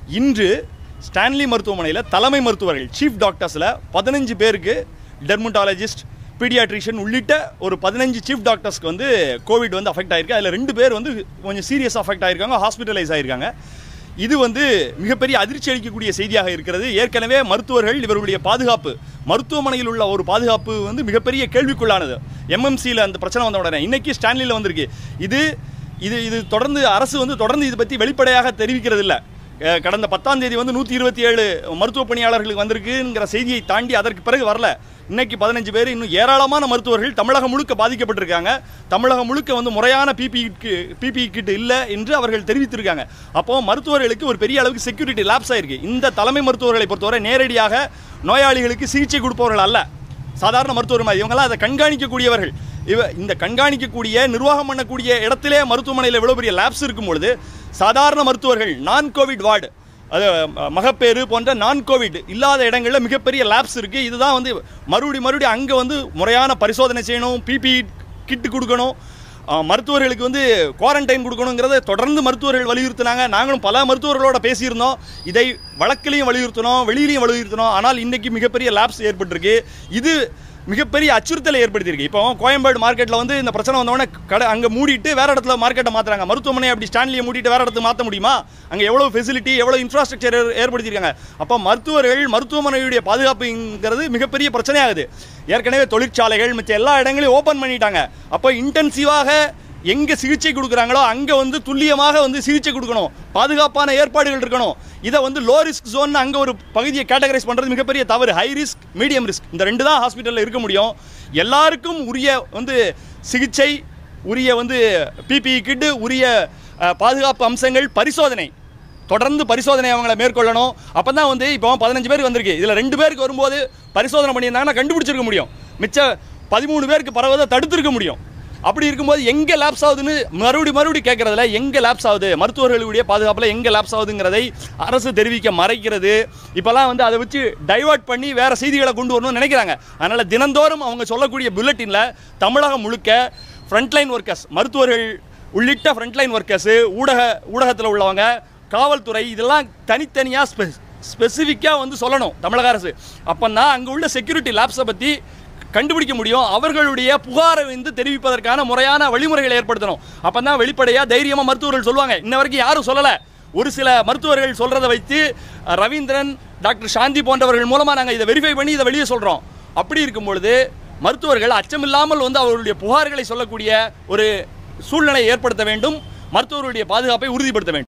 இன்று ஸ்டான்லி மருத்துவமனையில் தலைமை மருத்துவர்கள் சீஃப் டாக்டர்ஸில் பதினஞ்சு பேருக்கு டெர்மட்டாலஜிஸ்ட் பீடியாட்ரிஷியன் உள்ளிட்ட ஒரு பதினஞ்சு சீஃப் டாக்டர்ஸ்க்கு வந்து கோவிட் வந்து அஃபெக்ட் ஆயிருக்கு அதில் ரெண்டு பேர் வந்து கொஞ்சம் சீரியஸ் அஃபெக்ட் ஆயிருக்காங்க ஹாஸ்பிட்டலைஸ் ஆயிருக்காங்க இது வந்து மிகப்பெரிய அதிர்ச்சி அளிக்கக்கூடிய செய்தியாக இருக்கிறது ஏற்கனவே மருத்துவர்கள் இவர்களுடைய பாதுகாப்பு மருத்துவமனையில் உள்ள ஒரு பாதுகாப்பு வந்து மிகப்பெரிய கேள்விக்குள்ளானது எம்எம்சியில் அந்த பிரச்சனை வந்த உடனே இன்னைக்கு ஸ்டான்லியில் வந்திருக்கு இது இது இது தொடர்ந்து அரசு வந்து தொடர்ந்து இது பற்றி வெளிப்படையாக தெரிவிக்கிறது இல்லை அஹ் கடந்த பத்தாம் தேதி வந்து நூற்றி இருபத்தி ஏழு மருத்துவ பணியாளர்களுக்கு வந்திருக்குங்கிற செய்தியை தாண்டி அதற்கு பிறகு வரல இன்னைக்கு பதினஞ்சு பேர் இன்னும் ஏராளமான மருத்துவர்கள் தமிழகம் முழுக்க பாதிக்கப்பட்டிருக்காங்க தமிழகம் முழுக்க வந்து முறையான பிபி பிபி கிட் இல்லை என்று அவர்கள் தெரிவித்திருக்காங்க அப்போ மருத்துவர்களுக்கு ஒரு பெரிய அளவுக்கு செக்யூரிட்டி லேப்ஸ் ஆயிருக்கு இந்த தலைமை மருத்துவர்களை பொறுத்தவரை நேரடியாக நோயாளிகளுக்கு சிகிச்சை கொடுப்பவர்கள் அல்ல சாதாரண மருத்துவர் மாதிரி இவங்கெல்லாம் அதை கண்காணிக்கக்கூடியவர்கள் இவ இந்த கண்காணிக்கக்கூடிய நிர்வாகம் பண்ணக்கூடிய இடத்திலே மருத்துவமனையில் இவ்வளோ பெரிய லேப்ஸ் இருக்கும் பொழுது சாதாரண மருத்துவர்கள் நான் கோவிட் வார்டு அது ம- மகப்பேறு போன்ற நான் கோவிட் இல்லாத இடங்களில் மிகப்பெரிய லேப்ஸ் இருக்குது இதுதான் வந்து மறுபடி மறுபடி அங்கே வந்து முறையான பரிசோதனை செய்யணும் பிபி கிட்டு கொடுக்கணும் ஆ, மருத்துவர்களுக்கு வந்து குவாரண்டைன் கொடுக்கணுங்கிறத தொடர்ந்து மருத்துவர்கள் வலியுறுத்தினாங்க நாங்களும் பல மருத்துவர்களோட பேசியிருந்தோம் இதை வழக்கிலையும் வலியுறுத்தினோம் வெளியிலையும் வலியுறுத்தினோம் ஆனால் இன்னைக்கு மிகப்பெரிய லேப்ஸ் ஏற்பட்டிருக்கு இது மிகப்பெரிய அச்சுறுத்தலை ஏற்படுத்தியிருக்கு இப்போ கோயம்பேடு மார்க்கெட்டில் வந்து இந்த பிரச்சனை வந்தவொடனே கடை அங்கே மூடிட்டு வேற இடத்துல மார்க்கெட்டை மாற்றுறாங்க மருத்துவமனை அப்படி ஸ்டான்லியை மூடிட்டு வேற இடத்துக்கு மாற்ற முடியுமா அங்கே எவ்வளோ ஃபெசிலிட்டி எவ்வளோ இன்ஃப்ராஸ்ட்ரக்சர் ஏற்படுத்தியிருக்காங்க அப்போ மருத்துவர்கள் மருத்துவமனையுடைய பாதுகாப்புங்கிறது மிகப்பெரிய பிரச்சனையாகுது ஏற்கனவே தொழிற்சாலைகள் மற்ற எல்லா இடங்களையும் ஓப்பன் பண்ணிட்டாங்க அப்போ இன்டென்சிவாக எங்கே சிகிச்சை கொடுக்குறாங்களோ அங்கே வந்து துல்லியமாக வந்து சிகிச்சை கொடுக்கணும் பாதுகாப்பான ஏற்பாடுகள் இருக்கணும் இதை வந்து லோ ரிஸ்க் ஜோன் அங்கே ஒரு பகுதியை கேட்டகரைஸ் பண்ணுறது மிகப்பெரிய தவறு ஹை ரிஸ்க் மீடியம் ரிஸ்க் இந்த ரெண்டு தான் ஹாஸ்பிட்டலில் இருக்க முடியும் எல்லாருக்கும் உரிய வந்து சிகிச்சை உரிய வந்து பிபி கிட்டு உரிய அஹ், பாதுகாப்பு அம்சங்கள் பரிசோதனை தொடர்ந்து பரிசோதனை அவங்கள மேற்கொள்ளணும் அப்போ தான் வந்து இப்போ பதினஞ்சு பேருக்கு வந்திருக்கு இதில் ரெண்டு பேருக்கு வரும்போது பரிசோதனை பண்ணியிருந்தாங்கன்னா கண்டுபிடிச்சிருக்க முடியும் மிச்ச பதிமூணு பேருக்கு பரவதை தடுத்திருக்க முடியும் அப்படி இருக்கும்போது எங்கே லேப்ஸ் ஆகுதுன்னு மறுபடி மறுபடி கேட்குறதுல எங்கே லேப்ஸ் ஆகுது மருத்துவர்களுடைய பாதுகாப்பில் எங்கே லேப்ஸ் ஆகுதுங்கிறதை அரசு தெரிவிக்க மறைக்கிறது இப்போல்லாம் வந்து அதை வச்சு டைவர்ட் பண்ணி வேறு செய்திகளை கொண்டு வரணும்னு நினைக்கிறாங்க அதனால் தினந்தோறும் அவங்க சொல்லக்கூடிய புல்லட்டினில் தமிழகம் முழுக்க ஃப்ரண்ட்லைன் ஒர்க்கர்ஸ் மருத்துவர்கள் உள்ளிட்ட ஃப்ரண்ட்லைன் ஒர்க்கர்ஸு ஊடக ஊடகத்தில் உள்ளவங்க காவல்துறை இதெல்லாம் தனித்தனியாக ஸ்பெ ஸ்பெசிஃபிக்காக வந்து சொல்லணும் தமிழக அரசு அப்போ தான் அங்கே உள்ள செக்யூரிட்டி லேப்ஸை பற்றி கண்டுபிடிக்க முடியும் அவர்களுடைய புகாரை வந்து தெரிவிப்பதற்கான முறையான வழிமுறைகளை ஏற்படுத்தணும் அப்போ தான் வெளிப்படையாக தைரியமாக மருத்துவர்கள் சொல்லுவாங்க இன்ன வரைக்கும் யாரும் சொல்லலை ஒரு சில மருத்துவர்கள் சொல்கிறத வைத்து அஹ், ரவீந்திரன் டாக்டர் சாந்தி போன்றவர்கள் மூலமாக நாங்கள் இதை வெரிஃபை பண்ணி இதை வெளியே சொல்கிறோம் அப்படி இருக்கும் பொழுது மருத்துவர்கள் அச்சமில்லாமல் வந்து அவர்களுடைய புகார்களை சொல்லக்கூடிய ஒரு சூழ்நிலையை ஏற்படுத்த வேண்டும் மருத்துவர்களுடைய பாதுகாப்பை உறுதிப்படுத்த வேண்டும்